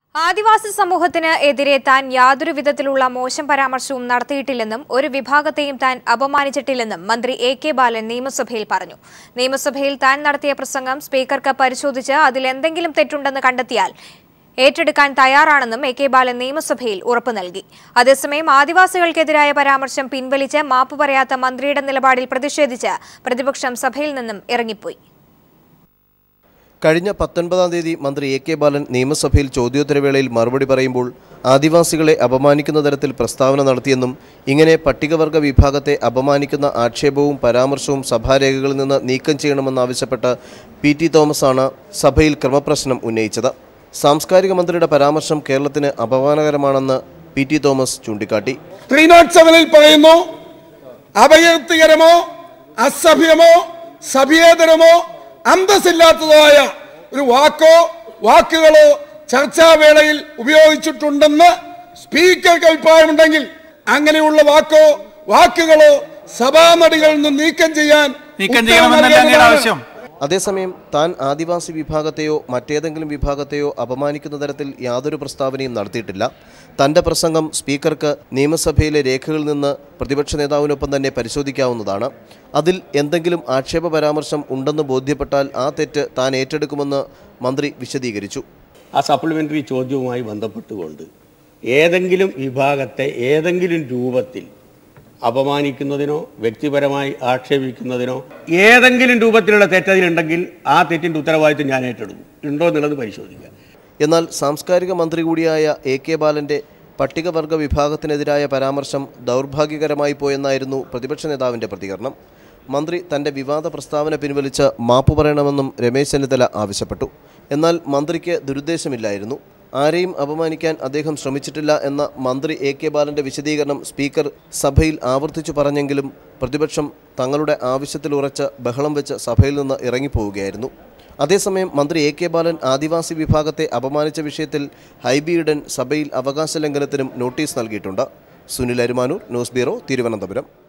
ആദിവാസി സമൂഹത്തിന് എതിരെ താൻ യാതൊരു വിധത്തിലുള്ള മോശം പരാമർശവും നടത്തിയിട്ടില്ലെന്നും ഒരു വിഭാഗത്തെയും താൻ അപമാനിച്ചിട്ടില്ലെന്നും മന്ത്രി എ കെ ബാലൻ നിയമസഭയിൽ പറഞ്ഞു നിയമസഭയിൽ താൻ നടത്തിയ പ്രസംഗം സ്പീക്കർക്ക് പരിശോധിച്ച് അതിൽ എന്തെങ്കിലും തെറ്റുണ്ടെന്ന് കണ്ടെത്തിയാൽ ഏറ്റെടുക്കാൻ തയ്യാറാണെന്നും എ കെ ബാലൻ നിയമസഭയിൽ ഉറപ്പു നൽകി അതേസമയം ആദിവാസികൾക്കെതിരായ പരാമർശം പിൻവലിച്ച് മാപ്പ് പറയാത്ത മന്ത്രിയുടെ നിലപാടിൽ പ്രതിഷേധിച്ച് പ്രതിപക്ഷം സഭയിൽ നിന്നും ഇറങ്ങിപ്പോയി കഴിഞ്ഞ പത്തൊൻപതാം തീയതി മന്ത്രി എ കെ ബാലൻ നിയമസഭയിൽ ചോദ്യോത്തരവേളയിൽ മറുപടി പറയുമ്പോൾ ആദിവാസികളെ അപമാനിക്കുന്ന തരത്തിൽ പ്രസ്താവന നടത്തിയെന്നും ഇങ്ങനെ പട്ടികവർഗ വിഭാഗത്തെ അപമാനിക്കുന്ന ആക്ഷേപവും പരാമർശവും സഭാരേഖകളിൽ നിന്ന് നീക്കം ചെയ്യണമെന്നാവശ്യപ്പെട്ട് പി ടി തോമസാണ് സഭയിൽ ക്രമപ്രശ്നം ഉന്നയിച്ചത് സാംസ്കാരിക മന്ത്രിയുടെ പരാമർശം കേരളത്തിന് അപമാനകരമാണെന്ന് പി ടി തോമസ് ചൂണ്ടിക്കാട്ടി ത്രീ നോട്ട് സെവനിൽ പറയുന്നു അപകീർത്തികരമോ അസഭ്യമോ സഭ്യേതരമോ അന്തസ്സില്ലാത്തതായ ഒരു വാക്കോ വാക്കുകളോ ചർച്ചാവേളയിൽ ഉപയോഗിച്ചിട്ടുണ്ടെന്ന് സ്പീക്കർക്ക് അഭിപ്രായമുണ്ടെങ്കിൽ അങ്ങനെയുള്ള വാക്കോ വാക്കുകളോ സഭാനടികളിൽ നിന്ന് നീക്കം ചെയ്യാൻ നീക്കം ഉത്തരവ് ചെയ്യണമെന്നല്ല അങ്ങയുടെ നൽകേണ്ടതാണ്. ആവശ്യം അതേസമയം താൻ ആദിവാസി വിഭാഗത്തെയോ മറ്റേതെങ്കിലും വിഭാഗത്തെയോ അപമാനിക്കുന്ന തരത്തിൽ യാതൊരു പ്രസ്താവനയും നടത്തിയിട്ടില്ല തന്റെ പ്രസംഗം സ്പീക്കർക്ക് നിയമസഭയിലെ രേഖകളിൽ നിന്ന് പ്രതിപക്ഷ നേതാവിനൊപ്പം തന്നെ പരിശോധിക്കാവുന്നതാണ് അതിൽ എന്തെങ്കിലും ആക്ഷേപ പരാമർശം ഉണ്ടെന്ന് ബോധ്യപ്പെട്ടാൽ ആ തെറ്റ് താൻ ഏറ്റെടുക്കുമെന്ന് മന്ത്രി വിശദീകരിച്ചു ആ സപ്ലിമെൻ്ററി ചോദ്യവുമായി ബന്ധപ്പെട്ടുകൊണ്ട് ഏതെങ്കിലും വിഭാഗത്തെ ഏതെങ്കിലും രൂപത്തിൽ അപമാനിക്കുന്നതിനോ വ്യക്തിപരമായി ആക്ഷേപിക്കുന്നതിനോ ഏതെങ്കിലും രൂപത്തിലുള്ള തെറ്റതിലുണ്ടെങ്കിൽ ആ തെറ്റിൻ്റെ ഉത്തരവാദിത്വം ഞാൻ ഏറ്റെടുക്കും ഉണ്ടോ എന്നുള്ളത് പരിശോധിക്കുക എന്നാൽ സാംസ്കാരിക മന്ത്രി കൂടിയായ എ കെ ബാലന്റെ പട്ടികവർഗ വിഭാഗത്തിനെതിരായ പരാമർശം ദൗർഭാഗ്യകരമായി പോയെന്നായിരുന്നു പ്രതിപക്ഷ നേതാവിന്റെ പ്രതികരണം മന്ത്രി തന്റെ വിവാദ പ്രസ്താവന പിൻവലിച്ച് മാപ്പു പറയണമെന്നും രമേശ് ചെന്നിത്തല ആവശ്യപ്പെട്ടു എന്നാൽ മന്ത്രിക്ക് ദുരുദ്ദേശമില്ലായിരുന്നു ആരെയും അപമാനിക്കാൻ അദ്ദേഹം ശ്രമിച്ചിട്ടില്ല എന്ന മന്ത്രി എ കെ ബാലന്റെ വിശദീകരണം സ്പീക്കർ സഭയിൽ ആവർത്തിച്ചു പറഞ്ഞെങ്കിലും പ്രതിപക്ഷം തങ്ങളുടെ ആവശ്യത്തിൽ ഉറച്ച് ബഹളം വെച്ച് സഭയിൽ നിന്ന് ഇറങ്ങിപ്പോവുകയായിരുന്നു അതേസമയം മന്ത്രി എ കെ ബാലൻ ആദിവാസി വിഭാഗത്തെ അപമാനിച്ച വിഷയത്തിൽ ഹൈബി ഈഡൻ സഭയിൽ അവകാശ ലംഘനത്തിനും നോട്ടീസ് നൽകിയിട്ടുണ്ട് സുനിൽ അരുമാനൂർ ന്യൂസ് ബ്യൂറോ തിരുവനന്തപുരം